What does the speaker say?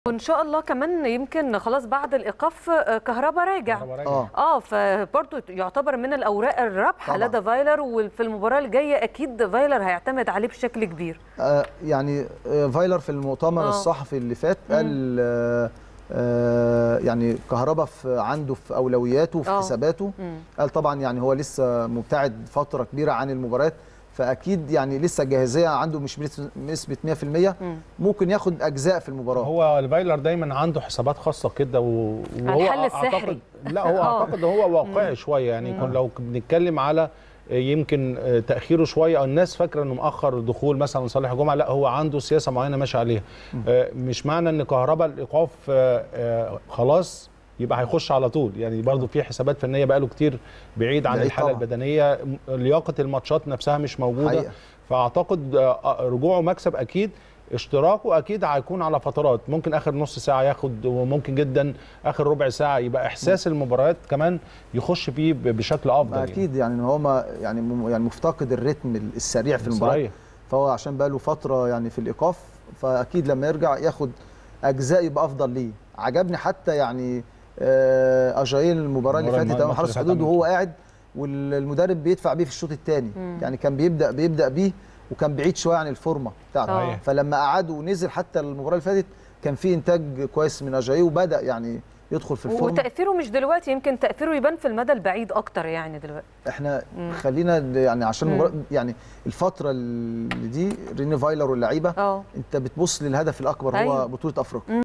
وان شاء الله كمان يمكن خلاص بعد الايقاف آه، كهربا راجع كهربا راجع. اه اه فبرضه يعتبر من الاوراق الرابحه طبعاً. لدى فايلر وفي المباراه الجايه اكيد فايلر هيعتمد عليه بشكل كبير آه، يعني آه، فايلر في المؤتمر آه. الصحفي اللي فات قال آه، آه، يعني كهربا في عنده في اولوياته وفي آه. حساباته مم. قال طبعا يعني هو لسه مبتعد فتره كبيره عن المباريات فاكيد يعني لسه الجاهزيه عنده مش بنسبه 100% مم. ممكن ياخد اجزاء في المباراه هو الفايلر دايما عنده حسابات خاصه كده و- وهو الحل السحري. اعتقد لا هو آه. اعتقد هو واقعي شويه يعني يكون لو بنتكلم على يمكن تاخيره شويه او الناس فاكره انه مؤخر دخول مثلا صالح جمعه لا هو عنده سياسه معينه ماشي عليها آه، مش معنى ان كهرباء الايقاف آه، آه، خلاص يبقى هيخش على طول يعني برضه في حسابات فنيه بقاله كتير بعيد عن بعيد الحاله طبعاً. البدنيه م- لياقه الماتشات نفسها مش موجوده حقيقة. فاعتقد آه، رجوعه مكسب اكيد اشتراكه اكيد هيكون على فترات ممكن اخر نص ساعه ياخد وممكن جدا اخر ربع ساعه يبقى احساس المباريات كمان يخش فيه ب- بشكل افضل ما اكيد يعني ان هو ما يعني م- يعني مفتقد الريتم السريع في المباراه صحيح. فهو عشان بقى له فتره يعني في الايقاف فاكيد لما يرجع ياخد اجزاء يبقى افضل ليه عجبني حتى يعني آه، اجايل المباراه اللي المباراة فاتت امام الماتش حرس اللي فات حدود وهو قاعد والمدرب بيدفع بيه في الشوط الثاني يعني كان بيبدا بيبدا بيه وكان بعيد شويه عن الفورمه بتاعته آه. فلما قعده ونزل حتى المباراه اللي فاتت كان في انتاج كويس من اجايل وبدا يعني يدخل في الفورمه وتاثيره مش دلوقتي يمكن تاثيره يبان في المدى البعيد اكتر يعني دلوقتي احنا خلينا يعني عشان المباراة يعني الفتره اللي دي ريني فايلر واللعيبه اه انت بتبص للهدف الاكبر أيوة. هو بطوله افريقيا